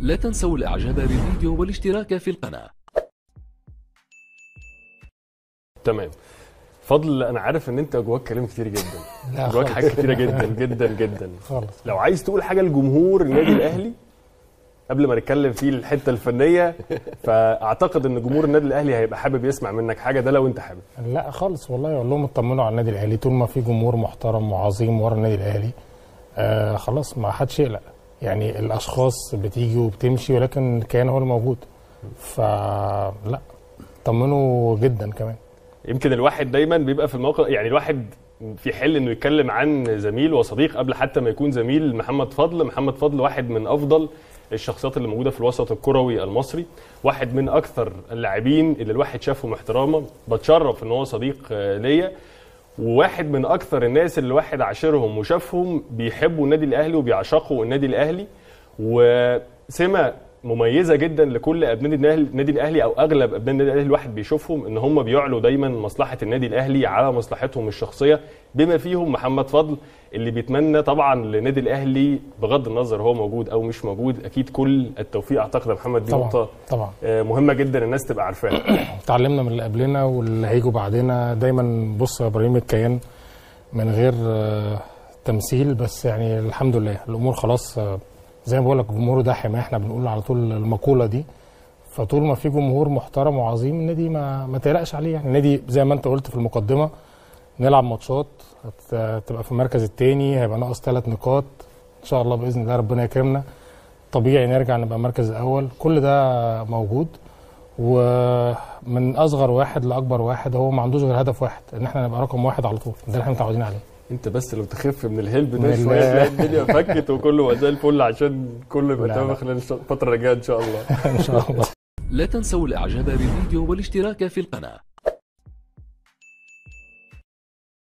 لا تنسوا الاعجاب بالفيديو والاشتراك في القناة تمام فضل انا عارف ان انت جواك كلام كتير جدا لا جواك خالص. حاجات كتيره جدا جدا جدا خالص لو عايز تقول حاجه لجمهور النادي الاهلي قبل ما نتكلم في الحته الفنيه فاعتقد ان جمهور النادي الاهلي هيبقى حابب يسمع منك حاجه ده لو انت حابب لا خالص والله اقول لهم اطمنوا على النادي الاهلي طول ما في جمهور محترم وعظيم ورا النادي الاهلي آه خلاص ما حدش يقلق يعني الاشخاص بتيجي وبتمشي ولكن الكيان هو الموجود فلا طمنوا جدا كمان يمكن الواحد دايما بيبقى في الموقع يعني الواحد في حل انه يتكلم عن زميل وصديق قبل حتى ما يكون زميل محمد فضل محمد فضل واحد من افضل الشخصيات اللي موجوده في الوسط الكروي المصري واحد من اكثر اللاعبين اللي الواحد شافهم احتراما بتشرف ان هو صديق آه، ليا وواحد من اكثر الناس اللي الواحد عاشرهم وشافهم بيحبوا النادي الاهلي وبيعشقوا النادي الاهلي وسمه مميزه جدا لكل ابناء النادي النادي الاهلي او اغلب ابناء النادي الاهلي الواحد بيشوفهم ان هم بيعلوا دايما مصلحه النادي الاهلي على مصلحتهم الشخصيه بما فيهم محمد فضل اللي بيتمنى طبعا للنادي الاهلي بغض النظر هو موجود او مش موجود اكيد كل التوفيق اعتقد يا محمد دي طبعا نقطه طبعا آه، مهمه جدا الناس تبقى عارفاها اتعلمنا من اللي قبلنا واللي هيجوا بعدنا دايما بص يا ابراهيم الكيان من غير آه، تمثيل بس يعني الحمد لله الامور خلاص آه، زي ما بقول لك الجمهور ده حمايه احنا بنقول على طول المقوله دي فطول ما في جمهور محترم وعظيم النادي ما ما تقلقش عليه يعني النادي زي ما انت قلت في المقدمه نلعب ماتشات هت- تبقى في المركز الثاني هيبقى ناقص ثلاث نقاط ان شاء الله باذن الله ربنا يكرمنا طبيعي نرجع نبقى المركز الاول كل ده موجود ومن اصغر واحد لاكبر واحد هو ما عندوش غير هدف واحد ان احنا نبقى رقم واحد على طول ده اللي احنا متعودين عليه انت بس لو تخف من الهلب من ده ال- شويه تلاقي الدنيا فكت وكله بقى زي الفل عشان كله يبقى لا، تمام لا. خلال الفتره الجايه ان شاء الله ان شاء الله لا تنسوا الاعجاب بالفيديو والاشتراك في القناة